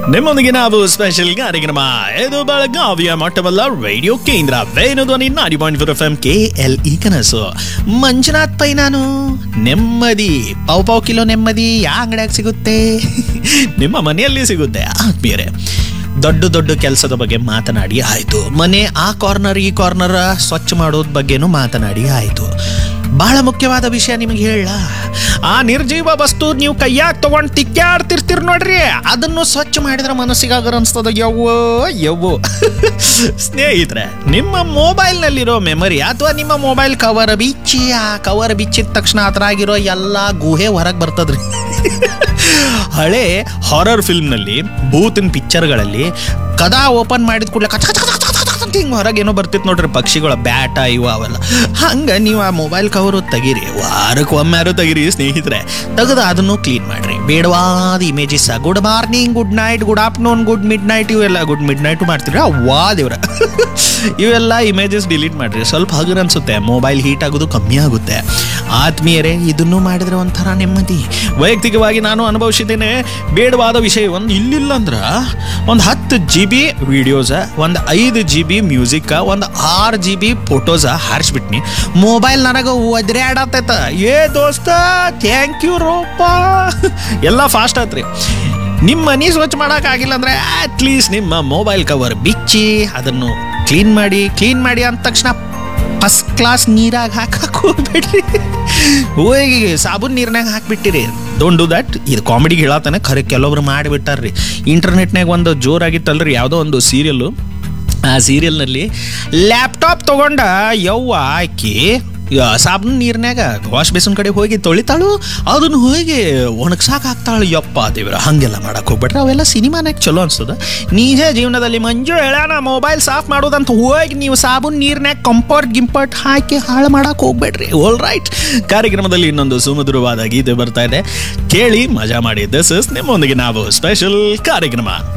ನಿಮ್ಮೊಂದಿಗೆ ನಾವು ಸ್ಪೆಷಲ್ ಕಾರ್ಯಕ್ರಮ ಇದು ಬೆಳಗಾವಿಯ ಮೊಟ್ಟಮಲ್ಲ ರೇಡಿಯೋ ಕೇಂದ್ರ Venu Dhwani ninety point four F M K L E ಕನಸು ಮಂಜುನಾಥ್ ಪೈ ನಾನು ನೆಮ್ಮದಿ ಪಾವ್ ಪಾವ್ ಕಿಲೋ ನೆಮ್ಮದಿ ಯಾ ಅಂಗಡಿಯಾಗ ಸಿಗುತ್ತೆ ನಿಮ್ಮ ಮನೆಯಲ್ಲಿ ಸಿಗುತ್ತೆ ಆತ್ಮೀಯರೇ ದೊಡ್ಡ ದೊಡ್ಡ ಕೆಲಸದ ಬಗ್ಗೆ ಮಾತನಾಡಿ ಆಯಿತು ಮನೆ ಆ ಕಾರ್ನರ್ ಈ ಕಾರ್ನರ್ ಸ್ವಚ್ಛ ಮಾಡೋದ್ ಬಗ್ಗೆನೂ ಮಾತನಾಡಿ ಆಯಿತು ಬಹಳ ಮುಖ್ಯವಾದ ವಿಷಯ ನಿಮಗೆ ಹೇಳ ಆ ನಿರ್ಜೀವ ವಸ್ತು ನೀವು ಕೈಯಾಗ ತಗೊಂಡು ತಿಕ್ಕಾಡ್ತಿರ್ತೀರಿ ನೋಡ್ರಿ ಅದನ್ನು ಸ್ವಚ್ಛ ಮಾಡಿದ್ರೆ ಮನಸ್ಸಿಗಾಗರ ಅನ್ಸ್ತದ ಯವ್ವೋ ಯವ್ವೋ ಸ್ನೇಹಿತರೆ ನಿಮ್ಮ ಮೊಬೈಲ್ನಲ್ಲಿರೋ ಮೆಮರಿ ಅಥವಾ ನಿಮ್ಮ ಮೊಬೈಲ್ ಕವರ್ ಬಿಚ್ಚಿ ಆ ಕವರ್ ಬಿಚ್ಚಿದ ತಕ್ಷಣ ಅದ್ರಾಗಿರೋ ಎಲ್ಲ ಗುಹೆ ಹೊರಗೆ ಬರ್ತದ್ರಿ ಹಳೆ ಹಾರರ್ ಫಿಲ್ಮ್ನಲ್ಲಿ ಭೂತಿನ ಪಿಕ್ಚರ್ಗಳಲ್ಲಿ ಕದಾ ಓಪನ್ ಮಾಡಿದ ಕೂಡಲೇ ಕಚ ಕಚ ಕಚ ಕಚ ಕಚ ಅಂತ ಹಿಂಗೆ ಹೊರಗೆ ಏನೋ ಬರ್ತಿತ್ತು ನೋಡ್ರಿ ಪಕ್ಷಿಗಳ ಬ್ಯಾಟ ಇವು ಅವೆಲ್ಲ ಹಂಗೆ ನೀವು ಆ ಮೊಬೈಲ್ ಕವರು ತೆಗೀರಿ ವಾರಕ್ಕೆ ಒಮ್ಮೆಯಾರು ತೆಗೀರಿ ಸ್ನೇಹಿತರೆ ತೆಗೆದು ಅದನ್ನು ಕ್ಲೀನ್ ಮಾಡ್ರಿ ಬೇಡವಾದ images good morning good night good afternoon good midnight ಇವೆಲ್ಲ ಗುಡ್ ಮಿಡ್ ನೈಟ್ ಮಾಡ್ತೀರಿ ವಾ ದೇವ್ರ ಇವೆಲ್ಲ ಇಮೇಜಸ್ ಡಿಲೀಟ್ ಮಾಡ್ರಿ ಸ್ವಲ್ಪ ಹಗುರ ಅನ್ಸುತ್ತೆ ಮೊಬೈಲ್ ಹೀಟ್ ಆಗೋದು ಕಮ್ಮಿ ಆಗುತ್ತೆ ಆತ್ಮೀಯರೇ ಇದನ್ನು ಮಾಡಿದ್ರೆ ಒಂಥರ ನೆಮ್ಮದಿ ವೈಯಕ್ತಿಕವಾಗಿ ನಾನು ಅನುಭವಿಸಿದ್ದೇನೆ ಬೇಡವಾದ ವಿಷಯ ಒಂದು ಇಲ್ಲಿಲ್ಲ ಅಂದ್ರೆ ಒಂದು ಹತ್ತು ಜಿ ಬಿ ವಿಡಿಯೋಸ ಒಂದು ಐದು ಜಿ ಬಿ ಮ್ಯೂಸಿಕ್ ಒಂದು ಆರು ಜಿ ಬಿ ಫೋಟೋಸ ಹಾರಿಸ್ಬಿಟ್ನಿ ಮೊಬೈಲ್ ನನಗೆ ಒದ್ರಾಡತ್ತೈತ ಏ ದೋಸ್ತ ಥ್ಯಾಂಕ್ ಯು ರೋಪ ಎಲ್ಲ ಫಾಸ್ಟ್ ಆತ್ರಿ ನಿಮ್ಮ ಮನೆ ಸ್ವಚ್ಛ ಮಾಡೋಕ್ಕಾಗಿಲ್ಲ ಅಂದರೆ ಅಟ್ಲೀಸ್ಟ್ ನಿಮ್ಮ ಮೊಬೈಲ್ ಕವರ್ ಬಿಚ್ಚಿ ಅದನ್ನು ಕ್ಲೀನ್ ಮಾಡಿ ಕ್ಲೀನ್ ಮಾಡಿ ಅಂದ ತಕ್ಷಣ ಫಸ್ಟ್ ಕ್ಲಾಸ್ ನೀರಾಗ ಹಾಕಕ್ಕೆ ಹೋಗ್ಬೇಡ್ರಿ ಹೋಗಿ ಸಾಬೂನ್ ನೀರ್ನಾಗ ಹಾಕ್ಬಿಟ್ಟಿರಿ ಡೋಂಟ್ ಡೂ ದಟ್ ಇದು ಕಾಮಿಡಿಗೆ ಹೇಳತ್ತಾನೆ ಖರೆ ಕೆಲವೊಬ್ರು ಮಾಡಿಬಿಟ್ಟಾರ್ರಿ ಇಂಟರ್ನೆಟ್ನಾಗ ಒಂದು ಜೋರಾಗಿತ್ತಲ್ರಿ ಯಾವುದೋ ಒಂದು ಸೀರಿಯಲ್ಲು ಆ ಸೀರಿಯಲ್ನಲ್ಲಿ ಲ್ಯಾಪ್ಟಾಪ್ ತಗೊಂಡ ಯವ್ವ ಆಕಿ ಸಾಬೂನ್ ನೀರ್ನ್ಯಾಗ ವಾಶ್ ಬೇಸನ್ ಕಡೆ ಹೋಗಿ ತೊಳಿತಾಳು ಅದನ್ನು ಹೋಗಿ ಒಣಗ್ಸಾಕ್ ಹಾಕ್ತಾಳು ಯಪ್ಪ ದೇವ್ರ ಹಂಗೆಲ್ಲ ಮಾಡಕ್ ಹೋಗ್ಬೇಡ್ರಿ ಅವೆಲ್ಲ ಸಿನಿಮಾನಾಗ ಚಲೋ ಅನ್ಸ್ತದ ನಿಜ ಜೀವನದಲ್ಲಿ ಮಂಜು ಹೇಳಾನ ಮೊಬೈಲ್ ಸಾಫ್ ಮಾಡೋದಂತ ಹೋಗಿ ನೀವು ಸಾಬೂನ್ ನೀರ್ನ್ಯಾಗ ಕಂಫರ್ಟ್ ಗಿಂಪರ್ಟ್ ಹಾಕಿ ಹಾಳು ಮಾಡಕ್ ಹೋಗ್ಬೇಡ್ರಿ ಆಲ್ ರೈಟ್ ಕಾರ್ಯಕ್ರಮದಲ್ಲಿ ಇನ್ನೊಂದು ಸುಮಧುರವಾದ ಗೀತೆ ಬರ್ತಾ ಇದೆ ಕೇಳಿ ಮಜಾ ಮಾಡಿ ದಿಸ್ ಇಸ್ ನಿಮ್ಮೊಂದಿಗೆ ನಾವು ಸ್ಪೆಷಲ್ ಕಾರ್ಯಕ್ರಮ